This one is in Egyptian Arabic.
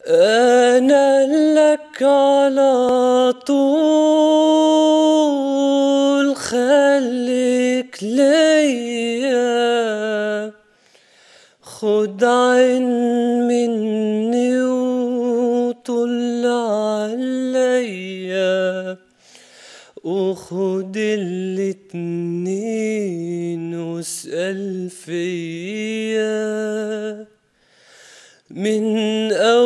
أنا لك على طول خليك ليا خد عين مني وطل عليا وخد الاتنين واسأل فيا من أول